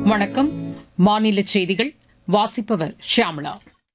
வணக்கம் மாநில செய்திகள் வாசிப்பவர் ஷியாமளா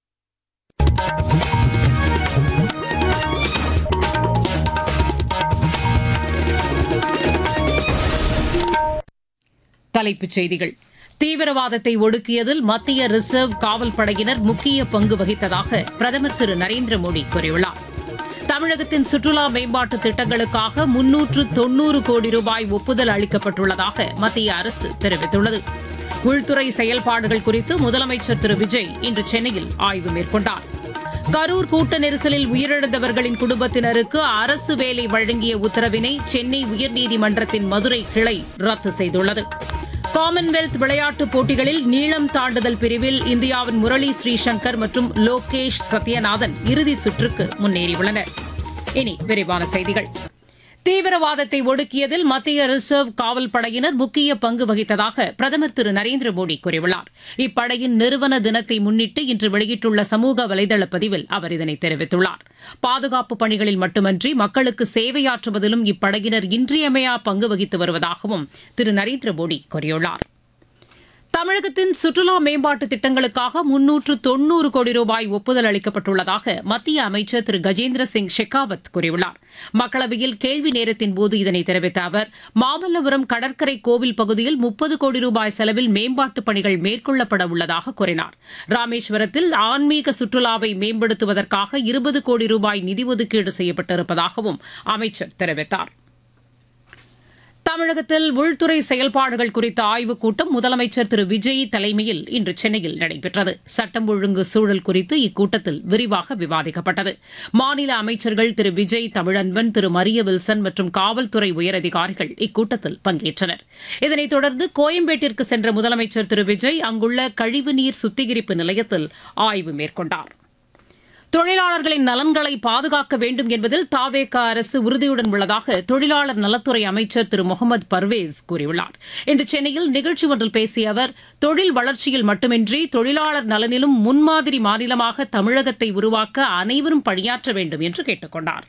தலைப்புச் செய்திகள் தீவிரவாதத்தை ஒடுக்கியதில் மத்திய ரிசர்வ் காவல் படையினர் முக்கிய பங்கு வகித்ததாக பிரதமர் திரு நரேந்திர மோடி கூறியுள்ளார் தமிழகத்தின் சுற்றுலா மேம்பாட்டு திட்டங்களுக்காக முன்னூற்று தொன்னூறு கோடி ரூபாய் ஒப்புதல் அளிக்கப்பட்டுள்ளதாக மத்திய அரசு தெரிவித்துள்ளது உள்துறை செயல்பாடுகள் குறித்து முதலமைச்சர் திரு விஜய் இன்று சென்னையில் ஆய்வு மேற்கொண்டார் கரூர் கூட்ட நெரிசலில் உயிரிழந்தவர்களின் குடும்பத்தினருக்கு அரசு வேலை வழங்கிய உத்தரவினை சென்னை உயர்நீதிமன்றத்தின் மதுரை கிளை ரத்து செய்துள்ளது காமன்வெல்த் விளையாட்டுப் போட்டிகளில் நீளம் தாண்டுதல் பிரிவில் இந்தியாவின் முரளி ஸ்ரீசங்கர் மற்றும் லோகேஷ் சத்யநாதன் இறுதி சுற்றுக்கு முன்னேறியுள்ளனர் இனி விரிவான செய்திகள் தீவிரவாதத்தை ஒடுக்கியதில் மத்திய ரிசர்வ் காவல் படையினர் முக்கிய பங்கு வகித்ததாக பிரதமர் திரு நரேந்திர மோடி கூறியுள்ளார் இப்படையின் நிறுவன தினத்தை முன்னிட்டு இன்று வெளியிட்டுள்ள சமூக வலைதள பதிவில் அவர் இதனை தெரிவித்துள்ளார் பாதுகாப்பு பணிகளில் மட்டுமன்றி மக்களுக்கு சேவையாற்றுவதிலும் இப்படையினர் இன்றியமையா பங்கு வகித்து வருவதாகவும் திரு நரேந்திர மோடி கூறியுள்ளார் தமிழகத்தின் சுற்றுலா மேம்பாட்டு திட்டங்களுக்காக முன்னூற்று தொன்னூறு கோடி ரூபாய் ஒப்புதல் அளிக்கப்பட்டுள்ளதாக மத்திய அமைச்சர் திரு கஜேந்திர சிங் ஷெகாவத் கூறியுள்ளார் மக்களவையில் கேள்வி நேரத்தின் போது இதனை தெரிவித்த அவர் மாமல்லபுரம் கடற்கரை கோவில் பகுதியில் முப்பது கோடி ரூபாய் செலவில் மேம்பாட்டுப் பணிகள் மேற்கொள்ளப்பட உள்ளதாக கூறினார் ராமேஸ்வரத்தில் ஆன்மீக சுற்றுலாவை மேம்படுத்துவதற்காக இருபது கோடி ரூபாய் நிதி ஒதுக்கீடு செய்யப்பட்டிருப்பதாகவும் அமைச்சர் தெரிவித்தாா் தமிழகத்தில் உள்துறை செயல்பாடுகள் குறித்த ஆய்வுக் கூட்டம் முதலமைச்சர் திரு விஜய் தலைமையில் இன்று சென்னையில் நடைபெற்றது சட்டம் ஒழுங்கு சூழல் குறித்து இக்கூட்டத்தில் விரிவாக விவாதிக்கப்பட்டது மாநில அமைச்சர்கள் திரு விஜய் தமிழன்பன் திரு மரிய வில்சன் மற்றும் காவல்துறை உயரதிகாரிகள் இக்கூட்டத்தில் பங்கேற்றனர் இதனைத் தொடர்ந்து கோயம்பேட்டிற்கு சென்ற முதலமைச்சர் திரு விஜய் அங்குள்ள கழிவுநீர் சுத்திகரிப்பு நிலையத்தில் ஆய்வு மேற்கொண்டாா் தொழிலாளர்களின் நலன்களை பாதுகாக்க வேண்டும் என்பதில் தாவேக அரசு உறுதியுடன் உள்ளதாக தொழிலாளர் நலத்துறை அமைச்சர் திரு முகமது பர்வேஸ் கூறியுள்ளார் இன்று சென்னையில் நிகழ்ச்சி ஒன்றில் பேசிய அவர் தொழில் வளர்ச்சியில் மட்டுமின்றி தொழிலாளர் நலனிலும் முன்மாதிரி மாநிலமாக தமிழகத்தை உருவாக்க அனைவரும் பணியாற்ற வேண்டும் என்று கேட்டுக் கொண்டார்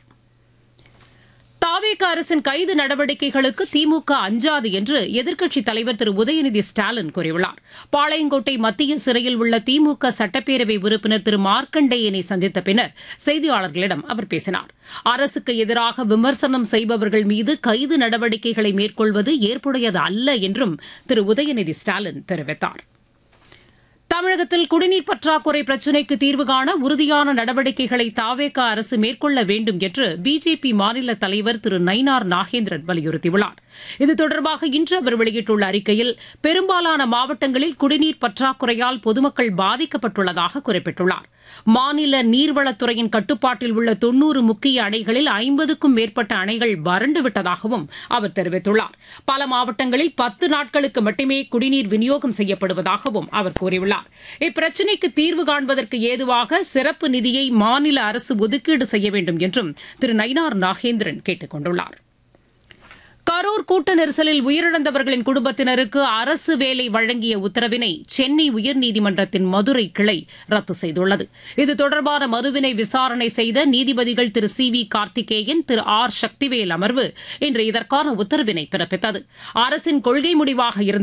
தாவேக அரசின் கைது நடவடிக்கைகளுக்கு திமுக அஞ்சாது என்று எதிர்க்கட்சித் தலைவர் திரு உதயநிதி ஸ்டாலின் கூறியுள்ளார் பாளையங்கோட்டை மத்திய சிறையில் உள்ள திமுக சட்டப்பேரவை உறுப்பினர் திரு மார்க்கண்டேயனை சந்தித்த பின்னர் செய்தியாளர்களிடம் அவர் பேசினார் அரசுக்கு எதிராக விமர்சனம் செய்பவர்கள் மீது கைது நடவடிக்கைகளை மேற்கொள்வது ஏற்புடையது அல்ல என்றும் திரு உதயநிதி ஸ்டாலின் தெரிவித்தாா் தமிழகத்தில் குடிநீர் பற்றாக்குறை பிரச்சினைக்கு தீர்வு காண உறுதியான நடவடிக்கைகளை தாவேக அரசு மேற்கொள்ள வேண்டும் என்று பிஜேபி மாநில தலைவர் திரு நயினார் நாகேந்திரன் வலியுறுத்தியுள்ளார் இது தொடர்பாக இன்று அவர் வெளியிட்டுள்ள அறிக்கையில் பெரும்பாலான மாவட்டங்களில் குடிநீர் பற்றாக்குறையால் பொதுமக்கள் பாதிக்கப்பட்டுள்ளதாக குறிப்பிட்டுள்ளார் மாநில நீர்வளத்துறையின் கட்டுப்பாட்டில் உள்ள தொன்னூறு முக்கிய அணைகளில் ஐம்பதுக்கும் மேற்பட்ட அணைகள் வறண்டு விட்டதாகவும் அவர் தெரிவித்துள்ளார் பல மாவட்டங்களில் பத்து நாட்களுக்கு மட்டுமே குடிநீர் விநியோகம் செய்யப்படுவதாகவும் அவர் கூறியுள்ளார் இப்பிரச்சினைக்கு தீர்வு காண்பதற்கு ஏதுவாக சிறப்பு நிதியை மாநில அரசு ஒதுக்கீடு செய்ய வேண்டும் என்றும் திரு நயினார் நாகேந்திரன் கேட்டுக் கொண்டுள்ளார் கரூர் கூட்ட நெரிசலில் உயிரிழந்தவர்களின் குடும்பத்தினருக்கு அரசு வேலை வழங்கிய உத்தரவினை சென்னை உயர்நீதிமன்றத்தின் மதுரை கிளை ரத்து செய்துள்ளது இது தொடர்பான மனுவினை விசாரணை செய்த நீதிபதிகள் Thiru C V Karthikeyan Thiru R Sakthivel அமர்வு இன்று இதற்கான உத்தரவினை பிறப்பித்தது அரசின் கொள்கை முடிவாக இருந்த